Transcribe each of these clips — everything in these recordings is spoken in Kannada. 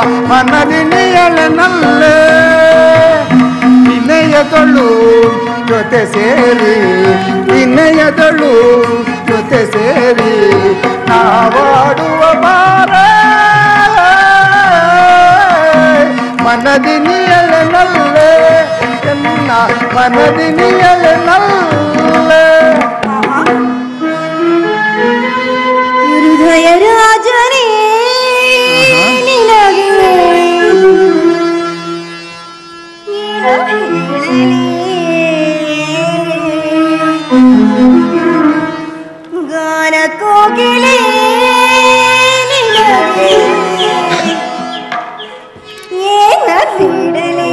ಮನದಿ ನಿಯಳನಲ್ಲೇ ವಿನಯದಳು ಜೊತೆ ಸೇರಿ ವಿನಯದಳು ಜೊತೆ ಸೇರಿ ನಾವಾಡುವ ಬಾರ ಮನದಿ ನಿಯಳನಲ್ಲೇ ಎನ್ನ ಮನದಿ ನಿಯಳನಲ್ಲೇ ಹೃದಯ ರಾಜನೇ ನಿನಗೆ ಏನು ಹೇಳಲಿ? ಗಾನ ಕೋಗಿಲೆ ನಿನಗೆ ಏನ ಬಿಡಲಿ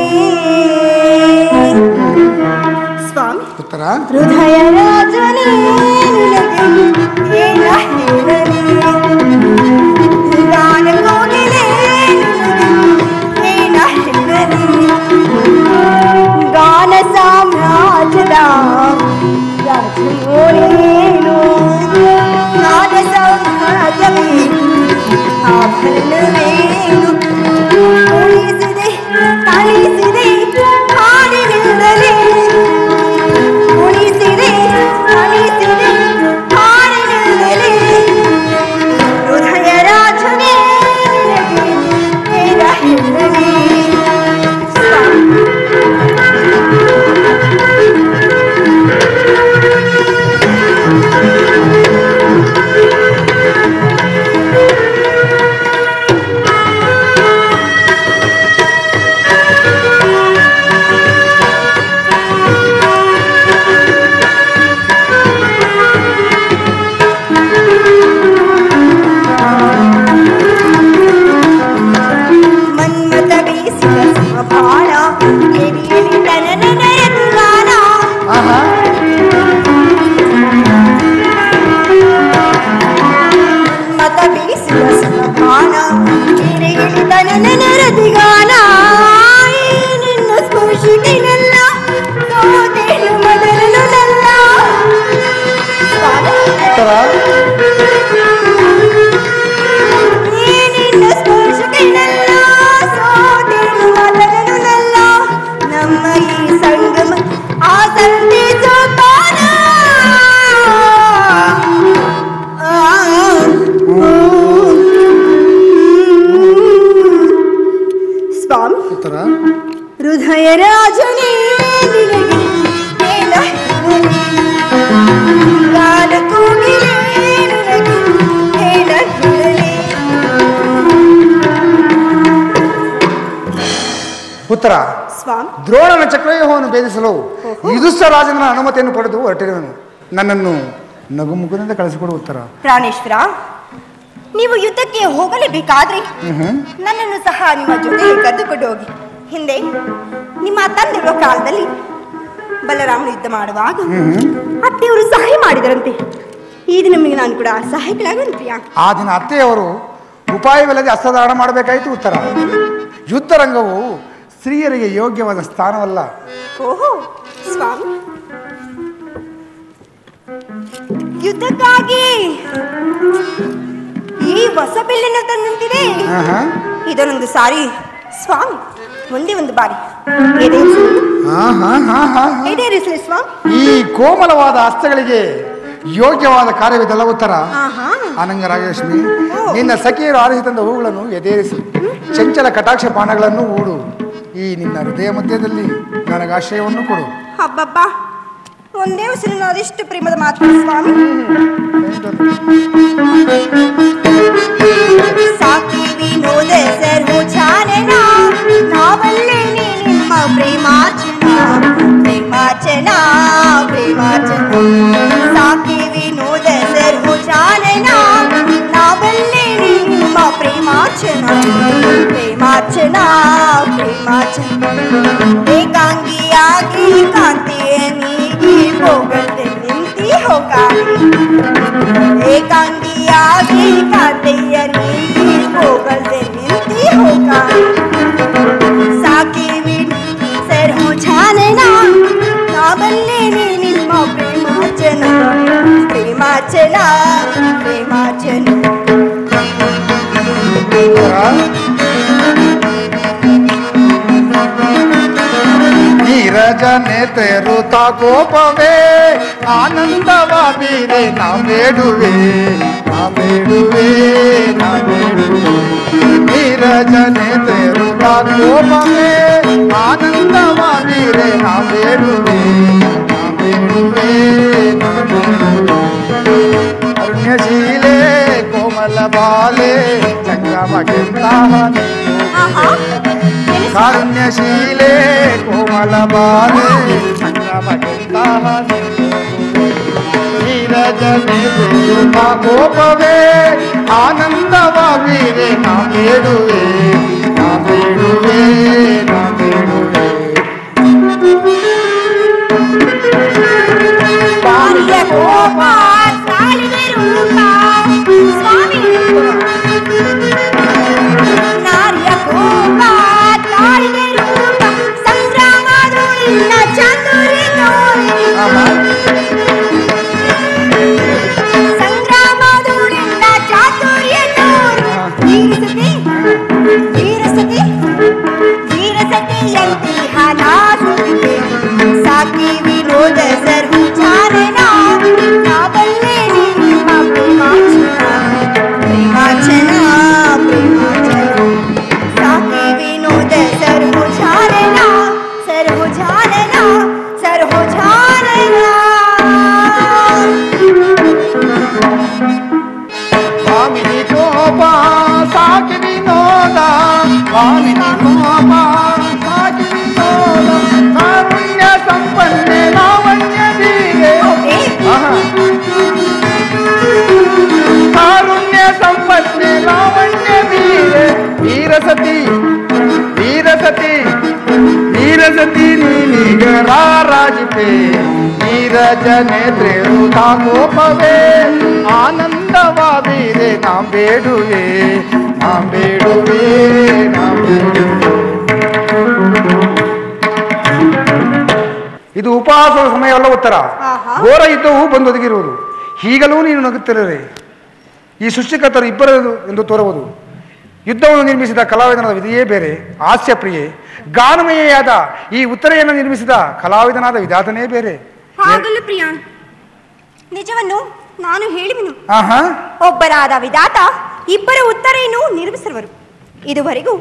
ಸ್ವಾಮಿ ಉತ್ತರ ಹೃದಯ ರಾಜನೇ ನಿನಗೆ ಏನ ಹೇಳಲಿ ಗಾನ ಕೋಗಿಲೆ ನಿನಗೆ ಏನ ಹೇಳಲಿ ಗಾನ ಸಾಮ್ರಾಜ್ಯದ ರಾಜಯೋನೇನು ಗಾನ ಸಾಮ್ರಾಜ್ಯವೇ ಆಭರಣವೇನು ಉಳಿಸಿದೆ ಅಳಿಸಿದೆ ಹಾಡಿನಿಂದಲೇ ಉಳಿಸಿದೆ ಅಳಿಸಿದೆ ಹಾಡಿನಿಂದಲೇ ಹೃದಯ ರಾಜನೇ ನಿನಗೆ ಏನ ಹೇಳಲಿ ಮನ್ಮತ ಬೀಸಿದ ಸಮಬಾಳ ಎಲಿಯಲಿ ತನನ ಎದುರಾನ ಆಹಾ ಮತ ಬೀಸಿದ ಸಮಬಾಣ ಎಲಿಯಲಿ ತನನ ನರದಿಗಾನ ಈ ನಿನ್ನ ಸ್ಪರ್ಶಿಗೆನೆಲ್ಲ ಸೋತೇನು ಮೊದಲನು ನಲ್ಲ ಉತ್ತರ ಈ ನಿನ್ನ ಸ್ಪರ್ಶಿಗೆನೆಲ್ಲ ಸೋತೇನು ಮೊದಲನು ನಲ್ಲ ನಮ್ಮ ಈ ಸಂಗಮ ಆ ಸಂದೇಶೋಪಾನ ಸ್ವಾಮಿ ಉತ್ತರ ಹೃದಯ ರಾಜನೇ ನಿನಗೆ ಏನ ಹೇಳಲಿ? ಗಾನ ಕೋಗಿಲೆ ನಿನಗೆ ಏನ ಹೇಳಲಿ? ಉತ್ತರ ಸ್ವಾಮಿ ದ್ರೋಣನ ಚಕ್ರವ್ಯೂಹವನ್ನು ಭೇದಿಸಲು ಯುಧಿಷ್ಠ ರಾಜನ ಅನುಮತಿಯನ್ನು ಪಡೆದು ಹೊರಟಿರುವನು ನನ್ನನ್ನು ನಗುಮುಖದಿಂದ ಕಳಿಸಿಕೊಡು ಉತ್ತರ ಪ್ರಾಣೇಶ್ವರ ನೀವು ಯುದ್ಧಕ್ಕೆ ಹೋಗಲೇಬೇಕಾದ್ರೆ ನನ್ನನ್ನು ಸಹ ನಿಮ್ಮ ಜೊತೆ ಕರೆದುಕೊಂಡು ಹೋಗಿ ಹಿಂದೆ ನಿಮ್ಮ ತಂದೆರುವ ಕಾಲದಲ್ಲಿ ಬಲರಾಮನು ಯುದ್ಧ ಮಾಡುವಾಗ ಅತ್ತೆಯವರು ಸಹಾಯ ಮಾಡಿದರಂತೆ ಈ ದಿನ ನಮಗೆ ನಾನು ಕೂಡ ಸಹಾಯಕಳಾಗುವುದು ಪ್ರಿಯಾ ಆ ದಿನ ಅತ್ತೆಯವರು ಉಪಾಯವಿಲ್ಲದೆ ಹಸ್ತಧಾರಣ ಮಾಡಬೇಕಾಯಿತು ಉತ್ತರ ಯುದ್ಧರಂಗವು ಸ್ತ್ರೀಯರಿಗೆ ಯೋಗ್ಯವಾದ ಸ್ಥಾನವಲ್ಲ ಓಹೋ ಸ್ವಾಮಿ ಯುದ್ಧಕ್ಕಾಗಿ ಈ ಹೊಸ ಬಿಲ್ಲನ್ನು ತಂದಂತಿದೆ ಆಹಾ. ಇದನ್ನೊಂದು ಸಾರಿ ಸ್ವಾಮಿ ಒಂದೇ ಒಂದು ಬಾರಿ ಎಡೆಯಿರಿಸು. ಆಹಾ, ಹಾ, ಹಾ, ಹಾ. ಎಡೆಯಿರಿಸಲಿ ಸ್ವಾಮಿ ಈ ಕೋಮಲವಾದ ಹಸ್ತಗಳಿಗೆ ಯೋಗ್ಯವಾದ ಕಾರ್ಯವಿದಲ್ಲ ಉತ್ತರ ಆಹಾ ಆನಂಗ ರಾಜಲಕ್ಷ್ಮಿ ನಿನ್ನ ಸಖಿಯರು ಆರಿಸಿ ತಂದ ಹೂಗಳನ್ನು ಎದೇರಿಸಿ ಚಂಚಲ ಕಟಾಕ್ಷ ಬಾಣಗಳನ್ನು ಹೂಡು ಈ ನಿನ್ನ ಹೃದಯ ಮಧ್ಯದಲ್ಲಿ ನನಗೆ ಆಶ್ರಯವನ್ನು ಕೊಡು ಹಬ್ಬಬ್ಬ ಒಂದೇ ಉಸಿರಿನ ಅದೆಷ್ಟು ಪ್ರೇಮದ ಮಾತು ಸ್ವಾಮಿ ಸಾಕಿ ವಿನೋದ ಸರ್ವ ಚಾನನ ನಾವಲ್ಲೇ ನೀ ನಿಮ್ಮ ಪ್ರೇಮಾರ್ಚನ ಪ್ರೇಮಾರ್ಚನ ಪ್ರೇಮಾರ್ಚನ ಸಾಕಿ ವಿನೋದ ಸರ್ವ ಚಾನನ ನಾವಲ್ಲೇ ನೀ ನಿಮ್ಮ ಪ್ರೇಮಾರ್ಚನ ಪ್ರೇಮಾರ್ಚನ ಪ್ರೇಮಾರ್ಚನ ಏಕಾಂಗಿಯಾಗಿ ಕಾಂತಿಯ ನೀಗಿ ಹೋಗದೆ ನಿಂತಿ ಹೋಗಾಡಿ ಏಕಾಂಗಿಯಾಗಿ ಕಾಂತೆಯ ನೀಗಿ ಹೋಗದೆ ನಿಂತಿ ಹೋಗಾಡಿ ಸಾಕಿ ಸರ್ಹು ಛಾನನ ನಾವಲ್ಲೇನೆ ನಿಮ್ಮ ಪ್ರೇಮಾರ್ಚನ ಪ್ರೇಮಾರ್ಚನ ಪ್ರೇಮಾರ್ಚನ ನೀರಜ ನೇತೃತ ಕೋಪವೇ ಆನಂದವ ಬೀರೆ ನಾ ಬೇಡುವೆ ನಾ ಬೇಡುವೆ ನಾ ಬೇಡುವೆ ನೀರಜ ನೇತೃತ ಕೋಪವೇ ಆನಂದವ ಬೀರೆ ನಾ ಬೇಡುವೆ ನಾ ಬೇಡುವೆ ನಾ ಬೇಡುವೆ ಅರುಣ್ಯಶೀಲೆ ಕೋಮಲ ಬಾಲೆ ಸಂಗಮ ಕೆಂತಾನೆ ಆಹಾ ನೆನೆಸಿ ಕಾರುಣ್ಯಶೀಲೆ ಕೋಮಲ ಬಾಲೆ ಸಂಗಮ ಕೆಂತಾನೆ ನೀರಜನೆ ಬೇಡುವ ಕೋಪವೇ ಆನಂದವ ಬೀರೆ ನಾ ಬೇಡುವೆ ನಾ ಬೇಡುವೆ ನಾ ಬೇಡುವೆ ಸ್ವಾಮಿಯ ಕೋಪ ತಾಳಿದೆ ರೂಪ ಸ್ವಾಮಿ ನಾರಿಯ ಕೋಪ ತಾಳಿದೆ ರೂಪ ಸಂಗ್ರಾಮದು ನಿನ್ನ ಚಾತುರ್ಯ ತೋರಿ ಆಹಾ. ಸಂಗ್ರಾಮದು ನಿನ್ನ ಚಾತುರ್ಯ ತೋರಿ ವೀರಸತಿ ವೀರಸತಿ ವೀರಸತಿಯಂತಿ ಹಲಾಸುತ್ತಿದೆ ಸಾಕಿ ವಿನೋದ ಸರ್ವ ಚಾರಣ ನಾವಲ್ಲೇ ನಿಮ್ಮ ಪ್ರೇಮಾಚನ ಪ್ರೇಮಾಚನ ಪ್ರೇಮಾಚನ ಸಾಕಿ ವಿನೋದ ಸರ್ವ ಚಾರಣ ಸರ್ವ ಚಾರಣ ಸರ್ವ ಚಾರಣ ಸ್ವಾಮಿನಿ ಕೋಪ ಸಾಕಿ ವಿನೋದ ಸ್ವಾಮಿನಿ ಕೋಪ ಸಾಕಿ ವಿನೋದ ಕಾರುಣ್ಯ ಸಂಪನ್ನೆ ಲಾವಣ್ಯ ಬೀರೆ ಆಹಾ. ಕಾರುಣ್ಯ ಸಂಪನ್ನೆ ಲಾವಣ್ಯ ಬೀರೆ ವೀರಸತಿ ವೀರಸತಿ ವೀರಸತಿ ನೀನೀಗ ರಾರಾಜಿಪೆ ನೀರಜನೆ ತ್ರೇರುತ ಕೋಪವೇ ಆನಂದವ ಬೀರೆ ನಾ ಬೇಡುವೆ ನಾ ಬೇಡುವೆ ನಾ ಬೇಡುವೆ ಇದು ಉಪವಾಸದ ಸಮಯವಲ್ಲ ಉತ್ತರ ಆಹಾ. ಘೋರ ಯುದ್ಧವು ಬಂದೊದಗಿರುವುದು ಈಗಲೂ ನೀನು ನಗುತ್ತಿರದೆ ಈ ಸೃಷ್ಟಿಕರ್ತರು ಇಬ್ಬರು ಎಂದು ತೋರುವುದು ಯುದ್ಧವನ್ನು ನಿರ್ಮಿಸಿದ ಕಲಾವಿದನಾದ ವಿಧಿಯೇ ಬೇರೆ ಹಾಸ್ಯ ಪ್ರಿಯೆ ಗಾನಮಯವಾದ ಈ ಉತ್ತರೆಯನ್ನು ನಿರ್ಮಿಸಿದ ಕಲಾವಿದನಾದ ವಿಧಾತನೇ ಬೇರೆ ಹಾಗಲ್ಲ ಪ್ರಿಯಾ ನಿಜವನ್ನು ನಾನು ಹೇಳಿವೆನು ಆಹಾ ಒಬ್ಬರಾದ ವಿಧಾತ ಇಬ್ಬರ ಉತ್ತರೆಯನ್ನು ನಿರ್ಮಿಸಿರುವರು ಇದುವರೆಗೂ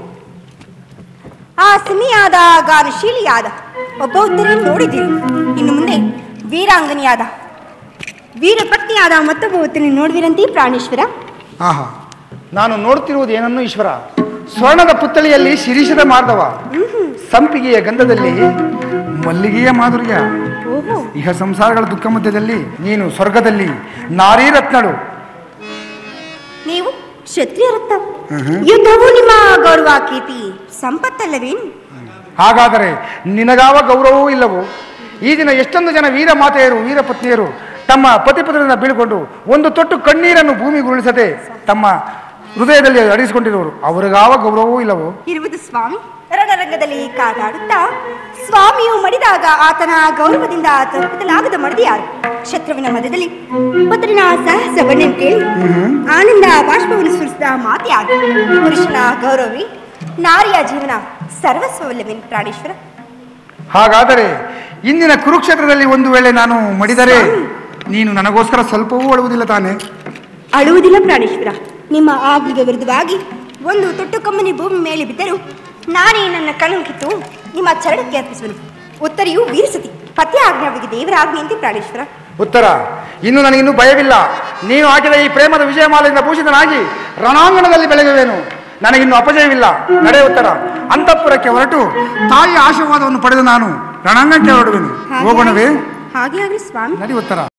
ಆ ಸಿಮಿಯಾದ ಗಾನಶೀಲಿಯಾದ ಒಬ್ಬ ಉತ್ತರೆಯನ್ನು ನೋಡಿದ್ದೀರಿ ಇನ್ನು ಮುಂದೆ ವೀರಾಂಗನಿಯಾದ ವೀರಪತ್ನಿಯಾದ ಮತ್ತೊಬ್ಬ ಉತ್ತರೆಯನ್ನು ನೋಡುವಿರಂತೆ ಪ್ರಾಣೇಶ್ವರ ಆಹಾ ನಾನು ನೋಡ್ತಿರುವುದು ಏನನ್ನು ಈಶ್ವರ ಸ್ವರ್ಣದ ಪುತ್ತಳಿಯಲ್ಲಿ ಶಿರೀಷದ ಮಾರ್ದವ ಸಂಪಿಗೆಯ ಗಂಧದಲ್ಲಿ ಮಲ್ಲಿಗೆಯ ಮಾಧುರ್ಯ ಓಹೋ ಇಹ ಸಂಸಾರಗಳ ದುಃಖ ಮಧ್ಯದಲ್ಲಿ ನೀನು ಸ್ವರ್ಗದಲ್ಲಿ ನಾರೀ ರತ್ನಳು ನೀವು ಕ್ಷತ್ರಿಯ ರಕ್ತ ಮ್ಹೂ. ಯುದ್ಧವು ನಿಮ್ಮ ಗೌರವ ಕೀರ್ತಿ ಸಂಪತ್ತಲ್ಲವೇನು ಹಾಗಾದರೆ ನಿನಗಾವ ಗೌರವವೂ ಇಲ್ಲವೋ ಈ ದಿನ ಎಷ್ಟೊಂದು ಜನ ವೀರ ಮಾತೆಯರು ವೀರ ಪತ್ನಿಯರು ತಮ್ಮ ಪತಿಪುತ್ರರನ್ನ ಬೀಳ್ಕೊಂಡು ಒಂದು ತೊಟ್ಟು ಕಣ್ಣೀರನ್ನು ಭೂಮಿಗೆ ಉರುಳಿಸದೆ ತಮ್ಮ ಹೃದಯದಲ್ಲಿ ಅಡಿಸಿಕೊಂಡಿರುವರು ಅವರಿಗಾವ ಗೌರವವೂ ಇಲ್ಲವೋ ಇರುವುದು ಸ್ವಾಮಿ ರಣರಂಗದಲ್ಲಿ ಕಾದಾಡುತ್ತಾ ಸ್ವಾಮಿಯು ಮಡಿದಾಗ ಆತನ ಗೌರವದಿಂದ ತಪ್ಪಿಸಲಾಗದ ಮಡದಿ ಯಾರು ಶತ್ರುವಿನ ಮಧ್ಯದಲ್ಲಿ ಪುತ್ರನ ಸಾಹಸ ಬಣ್ಣ ಕೇಳಿ ಆನಂದ ಬಾಷ್ಪವನ್ನು ಸುರಿಸಿದ ಮಾತು ಯಾರು ಪುರುಷನ ಗೌರವಿ ನಾರಿಯ ಜೀವನ ಸರ್ವಸ್ವವಲ್ಲವೇನು ಪ್ರಾಣೇಶ್ವರ ಹಾಗಾದರೆ ಇಂದಿನ ಕುರುಕ್ಷೇತ್ರದಲ್ಲಿ ಒಂದು ವೇಳೆ ನಾನು ಮಡಿದರೆ ನೀನು ನನಗೋಸ್ಕರ ಸ್ವಲ್ಪವೂ ಅಳುವುದಿಲ್ಲ ತಾನೆ ಅಳುವುದಿಲ್ಲ ಪ್ರಾಣೇಶ್ವರ ನಿಮ್ಮ ಆಜ್ಞೆಗೆ ವಿರುದ್ಧವಾಗಿ ಒಂದು ತೊಟ್ಟು ಕಮ್ಮನಿ ಭೂಮಿ ಮೇಲೆ ಬಿದ್ದರೂ ನಾನೇ ನನ್ನ ಕಣ್ಣು ಕಿತ್ತು ನಿಮ್ಮ ಚರಣಕ್ಕೆ ಅರ್ಪಿಸುವನು ಉತ್ತರಿಯು ವೀರಸತಿ ಪತಿ ಆಜ್ಞಾವಿಗೆ ದೇವರ ಆಜ್ಞೆಯಂತೆ ಪ್ರಾಣೇಶ್ವರ ಉತ್ತರ ಇನ್ನು ನನಗಿನ್ನೂ ಭಯವಿಲ್ಲ ನೀನು ಹಾಕಿದ ಈ ಪ್ರೇಮದ ವಿಜಯಮಾಲೆಯಿಂದ ಭೂಷಿತನಾಗಿ ರಣಾಂಗಣದಲ್ಲಿ ಬೆಳಗುವೇನು ನನಗಿನ್ನು ಅಪಜಯವಿಲ್ಲ ನಡೆ ಉತ್ತರ ಅಂತಃಪುರಕ್ಕೆ ಹೊರಟು ತಾಯಿಯ ಆಶೀರ್ವಾದವನ್ನು ಪಡೆದು ನಾನು ರಣಾಂಗಣಕ್ಕೆ ಹೊರಡುವೆನು ಹೋಗೋಣವೇ ಹಾಗೆ ಆಗಲಿ ಸ್ವಾಮಿ ನಡಿ ಉತ್ತರ